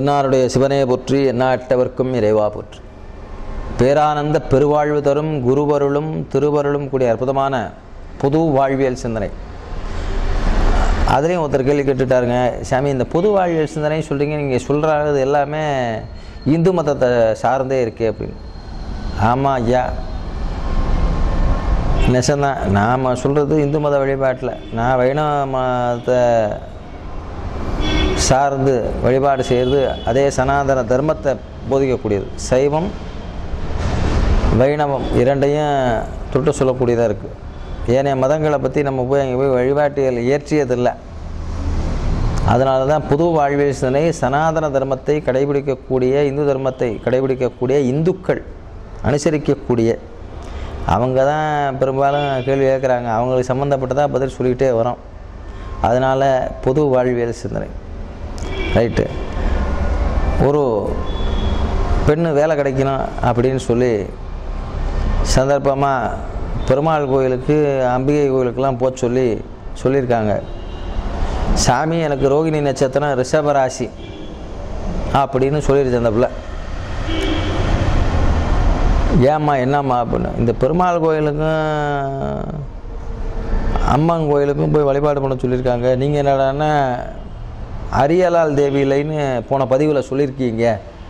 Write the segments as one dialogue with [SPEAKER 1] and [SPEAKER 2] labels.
[SPEAKER 1] தென்னாருடைய சிவனே போற்றி எந்நாட்டவர்க்கும் இறைவா போற்றி பேரானந்த பெருவாழ்வு தரும் குருவருளும் திருவருளும் கூடிய அற்புதமான புது வாழ்வியல் சிந்தனை அதுலேயும் ஒருத்தர் கேள்வி கேட்டுட்டாருங்க சாமி இந்த புது வாழ்வியல் சிந்தனை சொல்கிறீங்க நீங்கள் சொல்கிறது எல்லாமே இந்து மதத்தை சார்ந்தே இருக்கே அப்படின்னு ஆமாம் ஐயா நெசந்தான் நாம் சொல்கிறது இந்து மத வழிபாட்டில் நான் வைணவ மதத்தை சார்ந்து வழிபாடு செய்கிறது அதே சனாதன தர்மத்தை போதிக்கக்கூடியது சைவம் வைணவம் இரண்டையும் தொட்டு சொல்லக்கூடியதாக இருக்குது ஏனைய மதங்களை பற்றி நம்ம போய் அங்கே போய் வழிபாட்டியல் இயற்றியதில்லை அதனால தான் புது வாழ்வியல் சிந்தனை சனாதன தர்மத்தை கடைபிடிக்கக்கூடிய இந்து தர்மத்தை கடைபிடிக்கக்கூடிய இந்துக்கள் அனுசரிக்கக்கூடிய அவங்க தான் பெரும்பாலும் கேள்வி கேட்குறாங்க அவங்களுக்கு சம்மந்தப்பட்டதாக பதில் சொல்லிக்கிட்டே வரோம் அதனால் புது வாழ்வியல் சிந்தனை ரைட்டு ஒரு பெண்ணு வேலை கிடைக்கணும் அப்படின்னு சொல்லி சந்தர்ப்பமாக பெருமாள் கோயிலுக்கு அம்பிகை கோயிலுக்கெல்லாம் போக சொல்லி சொல்லியிருக்காங்க சாமி எனக்கு ரோகிணி நட்சத்திரம் ரிஷபராசி அப்படின்னு சொல்லிடுச்சு அந்த பிள்ளை ஏம்மா என்னம்மா அப்படின்னு இந்த பெருமாள் கோயிலுக்கும் அம்மன் கோயிலுக்கும் போய் வழிபாடு பண்ண சொல்லியிருக்காங்க நீங்கள் என்னடான்னா அரியலால் தேவியிலைன்னு போன பதிவில் சொல்லியிருக்கீங்க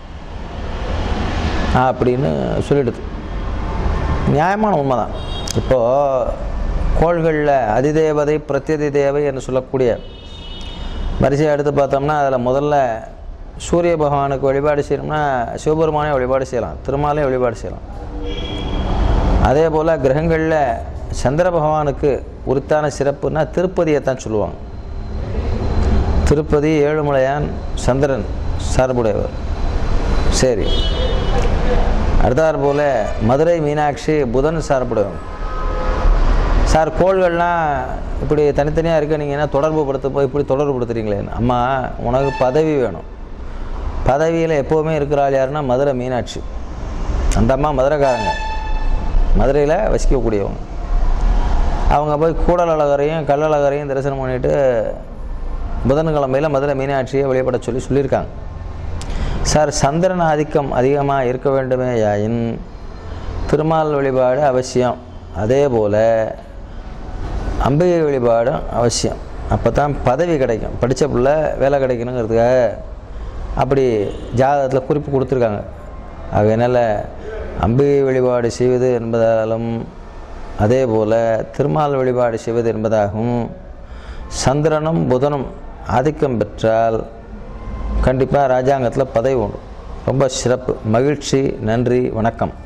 [SPEAKER 1] அப்படின்னு சொல்லிடுது நியாயமான உண்மை தான் இப்போது கோள்களில் அதிதேவதை பிரத்யதி தேவை என்று சொல்லக்கூடிய வரிசையை எடுத்து பார்த்தோம்னா அதில் முதல்ல சூரிய பகவானுக்கு வழிபாடு செய்யணும்னா சிவபெருமானே வழிபாடு செய்யலாம் திருமாலையும் வழிபாடு செய்யலாம் அதே போல் கிரகங்களில் சந்திர பகவானுக்கு உரித்தான சிறப்புன்னா திருப்பதியை தான் சொல்லுவாங்க திருப்பதி ஏழுமலையான் சந்திரன் சார்புடையவர் சரி அடுத்தாற் போல் மதுரை மீனாட்சி புதன் சார்புடையவங்க சார் கோள்கள்லாம் இப்படி தனித்தனியாக இருக்க நீங்கள் என்ன தொடர்பு படுத்த போய் இப்படி தொடர்பு படுத்துறீங்களே அம்மா உனக்கு பதவி வேணும் பதவியில் எப்போவுமே இருக்கிற ஆள் யாருன்னா மதுரை மீனாட்சி அந்த அம்மா மதுரைக்காரங்க மதுரையில் வசிக்கக்கூடியவங்க அவங்க போய் கூடல் அழகரையும் கல்லழகரையும் தரிசனம் பண்ணிட்டு புதன்கிழமையில் மதுரை மீனாட்சியை வழிபட சொல்லி சொல்லியிருக்காங்க சார் சந்திரன் ஆதிக்கம் அதிகமாக இருக்க வேண்டுமே யாயின் திருமால் வழிபாடு அவசியம் அதே போல் அம்பிகை வழிபாடும் அவசியம் அப்போ தான் பதவி கிடைக்கும் படித்த பிள்ளை வேலை கிடைக்கணுங்கிறதுக்காக அப்படி ஜாதகத்தில் குறிப்பு கொடுத்துருக்காங்க அதனால் அம்பிகை வழிபாடு செய்வது என்பதாலும் அதே போல் திருமால் வழிபாடு செய்வது என்பதாகவும் சந்திரனும் புதனும் ஆதிக்கம் பெற்றால் கண்டிப்பாக ராஜாங்கத்தில் பதவி உண்டு ரொம்ப சிறப்பு மகிழ்ச்சி நன்றி வணக்கம்